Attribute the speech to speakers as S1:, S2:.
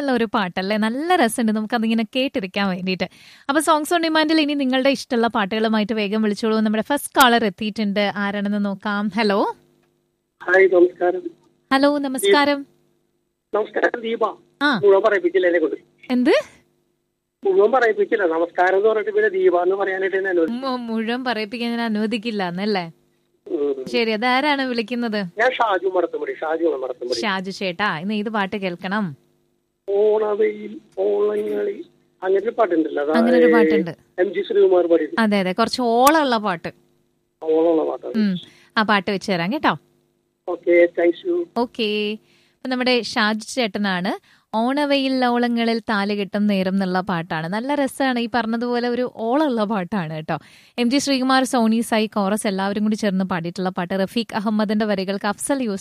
S1: എന്നുള്ള ഒരു പാട്ടല്ലേ നല്ല രസമുണ്ട് നമുക്കതിങ്ങനെ കേട്ടിരിക്കാൻ വേണ്ടിയിട്ട് അപ്പൊ സോങ്സ് ഓൺ ഡിമാൻഡിൽ ഇനി നിങ്ങളുടെ ഇഷ്ടമുള്ള പാട്ടുകളുമായിട്ട് വേഗം വിളിച്ചോളൂ നമ്മുടെ ഫസ്റ്റ് കോളർ എത്തിയിട്ടുണ്ട് ആരാണെന്ന് നോക്കാം ഹലോ
S2: ഹായ് നമസ്കാരം
S1: ഹലോ നമസ്കാരം
S2: നമസ്കാരം ദീപ
S1: ആ
S2: മുഴുവൻ പറയിപ്പിച്ചില്ല എന്നെ കൊണ്ട്
S1: എന്ത്
S2: മുഴുവൻ പറയിപ്പിച്ചില്ല നമസ്കാരം എന്ന് പറഞ്ഞിട്ട് പിന്നെ ദീപ എന്ന് പറയാനായിട്ട് എന്നെ അനുവദിച്ചു
S1: മു- മുഴുവൻ പറയിപ്പിക്കാൻ ഞാൻ അനുവദിക്കില്ല എന്നല്ലേ
S2: ഉം.
S1: ശരി അതാരാണ് വിളിക്കുന്നത്
S2: ഞാൻ ഷാജു മടത്തുമുടി ഷാജു മടത്തുമുടി
S1: ഷാജു ചേട്ടാ ഇന്ന് ഏത് പാട്ട് കേൾക്കണം
S2: ഓണവെയിൽ ഓളങ്ങളി അങ്ങനെ ഒരു പാട്ടുണ്ടല്ലോ അതാ
S1: അങ്ങനെ ഒരു പാട്ടുണ്ട്
S2: എം ജി ശ്രീകുമാർ പാടിയത്
S1: അതെ അതെ കുറച്ച് ഓളമുള്ള പാട്ട്
S2: ഓളമുള്ള പാട്ടാണ്
S1: ഉം ആ പാട്ട് വെച്ച് തരാം കേട്ടോ
S2: ഓക്കെ താങ്ക്സ് യു
S1: ഓക്കെ അപ്പൊ നമ്മുടെ ഷാജു ചേട്ടനാണ് ഓണവെയിൽ ഓളങ്ങളിൽ താല് കെട്ടും നേരം എന്നുള്ള പാട്ടാണ് നല്ല രസമാണ് ഈ പറഞ്ഞതുപോലെ ഒരു ഓളമുള്ള പാട്ടാണ് കേട്ടോ M G Sreekumar Sony Sai chorus എല്ലാവരും കൂടി ചേർന്ന് പാടിയിട്ടുള്ള പാട്ട് റഫീഖ് അഹമ്മദിന്റെ വരികൾക്ക് അഫ്സൽ യൂസ്